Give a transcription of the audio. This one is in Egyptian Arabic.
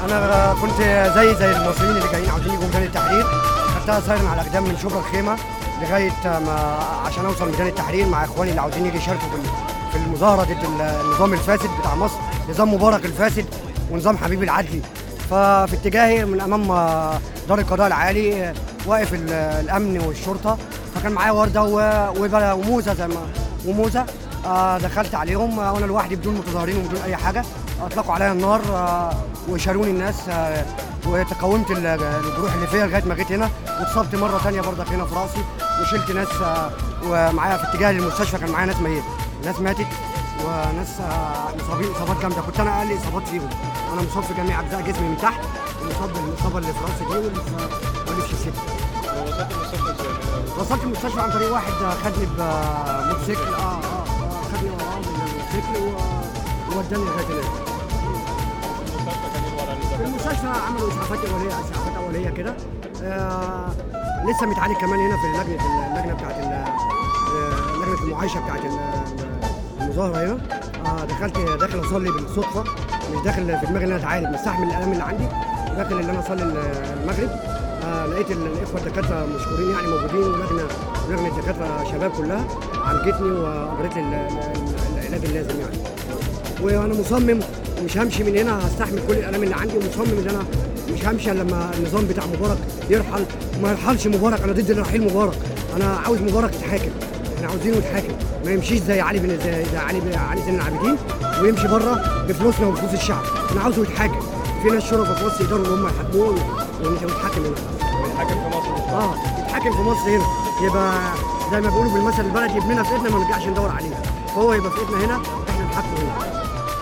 انا كنت زي زي المصريين اللي جايين عاوزين يجوا ميدان التحرير خدتها سايرن على اقدام من شبرا الخيمه لغايه ما عشان اوصل ميدان التحرير مع اخواني اللي عاوزين يجي يشاركوا في في المظاهره ضد النظام الفاسد بتاع مصر نظام مبارك الفاسد ونظام حبيب العدلي ففي اتجاهي من امام دار القضاء العالي واقف ال- الامن والشرطه فكان معايا ورده و- وبلا- وموزه زي ما وموزه آه دخلت عليهم آه وانا لوحدي بدون متظاهرين وبدون اي حاجه اطلقوا عليا النار آه وشالوني الناس آه وتقاومت ال- الجروح اللي فيا لغايه ما جيت هنا واتصبت مره ثانيه برضك هنا في راسي وشلت ناس آه ومعايا في اتجاه للمستشفى كان معايا ناس ميت ناس ماتت وناس آه، مصابين اصابات جامده كنت انا اقل اصابات فيهم انا مصاب في جميع اجزاء جسمي من تحت ومصاب بالاصابه اللي في راسي دي واللي في واللي في شفتي ووصلت المستشفى ازاي؟ وصلت المستشفى عن طريق واحد خدني بموتوسيكل اه اه آه، خدني وراه بالموتوسيكل و- ووداني لغايه هناك المستشفى كان ايه الوضع في اللي المستشفى عملوا اسعافات اوليه اسعافات اوليه كده آه لسه متعالج كمان هنا في اللجنه اللجنه بتاعت ال- آه، لجنه المعايشه بتاعت ال- المظاهره هنا آه دخلت داخل اصلي بالصدفه مش داخل في دماغي ان انا اتعالج مستحمل الالم اللي عندي داخل ان انا اصلي المغرب آه لقيت ال- الاخوه الدكاتره مشكورين يعني موجودين ولجنه لجنه الدكاتره شباب كلها عالجتني واجرت لي ال- ال- العلاج اللازم يعني وانا مصمم مش همشي من هنا هستحمل كل الالام اللي عندي ومصمم ان انا مش همشي إلا لما النظام بتاع مبارك يرحل وما يرحلش مبارك انا ضد رحيل مبارك انا عاوز مبارك يتحاكم احنا عاوزينه يتحاكم ما يمشيش زي علي بن زي, زي علي بن علي زين العابدين ويمشي بره بفلوسنا وبفلوس الشعب انا عاوزه يتحاكم في ناس شرفاء في مصر يقدروا ان هم يحاكموه ويتحاكم هنا بيتحكم في مصر اه يتحاكم في مصر هنا يبقى زي ما بيقولوا بالمثل البلدي ابننا في ايدنا ما نرجعش ندور عليه فهو يبقى في ايدنا هنا